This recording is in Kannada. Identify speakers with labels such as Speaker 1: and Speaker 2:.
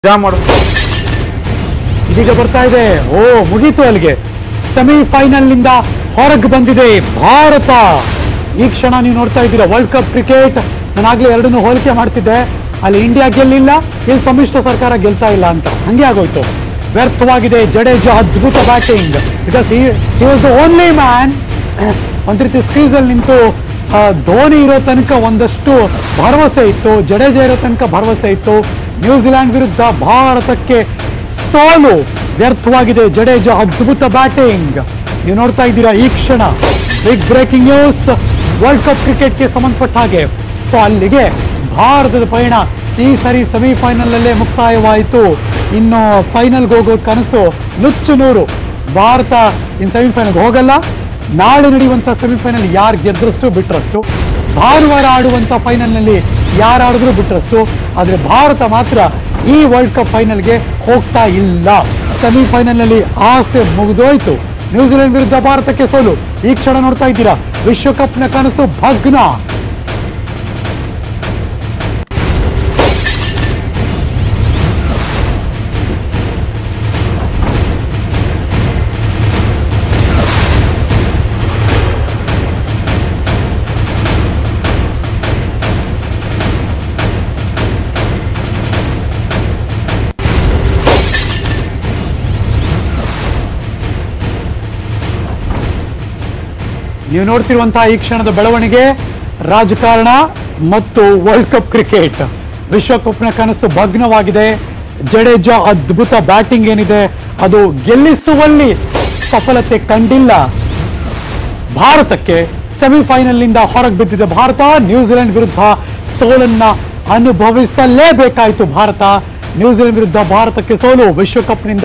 Speaker 1: ಜಾ ಮಾಡು
Speaker 2: ಇದೀಗ ಬರ್ತಾ ಇದೆ ಓ ಮುಗೀತು ಅಲ್ಲಿಗೆ ಸೆಮಿಫೈನಲ್ ನಿಂದ ಹೊರಗೆ ಬಂದಿದೆ ಭಾರತ ಈ ಕ್ಷಣ ನೀವು ನೋಡ್ತಾ ಇದ್ದೀರಾ ವರ್ಲ್ಡ್ ಕಪ್ ಕ್ರಿಕೆಟ್ ನಾನಾಗ್ಲೇ ಎರಡನ್ನೂ ಹೋಲಿಕೆ ಮಾಡ್ತಿದ್ದೆ ಅಲ್ಲಿ ಇಂಡಿಯಾ ಗೆಲ್ಲಿಲ್ಲ ಇಲ್ಲಿ ಸಮ್ಮಿಶ್ರ ಸರ್ಕಾರ ಗೆಲ್ತಾ ಇಲ್ಲ ಅಂತ ಹಂಗೆ ಆಗೋಯ್ತು ವ್ಯರ್ಥವಾಗಿದೆ ಜಡೇಜಾ ಅದ್ಭುತ batting because he was the only man ಒಂದ್ ರೀತಿ ಸ್ಕ್ರೀಸ್ ಅಲ್ಲಿ ನಿಂತು ಆ, ಧೋನಿ ಇರೋ ತನಕ ಒಂದಷ್ಟು ಭರವಸೆ ಇತ್ತು ಜಡೇಜಾ ಇರೋ ತನಕ ಭರವಸೆ ಇತ್ತು ನ್ಯೂಜಿಲ್ಯಾಂಡ್ ವಿರುದ್ಧ ಭಾರತಕ್ಕೆ ಸೋಲು ವ್ಯರ್ಥವಾಗಿದೆ ಜಡೇಜಾ ಅದ್ಭುತ ಬ್ಯಾಟಿಂಗ್ ನೀವು ನೋಡ್ತಾ ಇದ್ದೀರಾ ಈ ಕ್ಷಣ big breaking news world cup ಕ್ರಿಕೆಟ್ಗೆ ಸಂಬಂಧಪಟ್ಟ ಹಾಗೆ ಸೊ ಅಲ್ಲಿಗೆ ಭಾರತದ ಪಯಣ ಈ ಸರಿ ಸೆಮಿಫೈನಲ್ ಅಲ್ಲೇ ಮುಕ್ತಾಯವಾಯಿತು ಇನ್ನು ಫೈನಲ್ಗೆ ಹೋಗೋ ಕನಸು ನುಚ್ಚು ನೂರು ಭಾರತ ಇನ್ನು ಸೆಮಿಫೈನಲ್ಗೆ ಹೋಗಲ್ಲ ನಾಳೆ ನಡೆಯುವಂಥ ಸೆಮಿಫೈನಲ್ ಯಾರು ಗೆದ್ದರಷ್ಟು ಬಿಟ್ಟರಷ್ಟು ಭಾನುವಾರ ಆಡುವಂಥ ಫೈನಲ್ನಲ್ಲಿ ಯಾರು ಆಡಿದ್ರು ಬಿಟ್ಟರಷ್ಟು ಆದರೆ ಭಾರತ ಮಾತ್ರ ಈ ವರ್ಲ್ಡ್ ಕಪ್ ಫೈನಲ್ಗೆ ಹೋಗ್ತಾ ಇಲ್ಲ ಸೆಮಿಫೈನಲ್ನಲ್ಲಿ ಆಸೆ ಮುಗಿದೋಯ್ತು ನ್ಯೂಜಿಲೆಂಡ್ ವಿರುದ್ಧ ಭಾರತಕ್ಕೆ ಸೋಲು ಈ ಕ್ಷಣ ನೋಡ್ತಾ ಇದ್ದೀರಾ ವಿಶ್ವಕಪ್ನ ಕನಸು ಭಗ್ನ ನೀವು ನೋಡ್ತಿರುವಂತಹ ಈ ಕ್ಷಣದ ಬೆಳವಣಿಗೆ ರಾಜಕಾರಣ ಮತ್ತು ವರ್ಲ್ಡ್ ಕಪ್ ಕ್ರಿಕೆಟ್ ವಿಶ್ವಕಪ್ನ ಕನಸು ಭಗ್ನವಾಗಿದೆ ಜಡೇಜಾ ಅದ್ಭುತ ಬ್ಯಾಟಿಂಗ್ ಏನಿದೆ ಅದು ಗೆಲ್ಲಿಸುವಲ್ಲಿ ಸಫಲತೆ ಕಂಡಿಲ್ಲ ಭಾರತಕ್ಕೆ ಸೆಮಿಫೈನಲ್ನಿಂದ ಹೊರಗೆ ಬಿದ್ದಿದೆ ಭಾರತ ನ್ಯೂಜಿಲೆಂಡ್ ವಿರುದ್ಧ ಸೋಲನ್ನ ಅನುಭವಿಸಲೇಬೇಕಾಯಿತು ಭಾರತ ನ್ಯೂಜಿಲೆಂಡ್ ವಿರುದ್ಧ ಭಾರತಕ್ಕೆ ಸೋಲು ವಿಶ್ವಕಪ್ನಿಂದ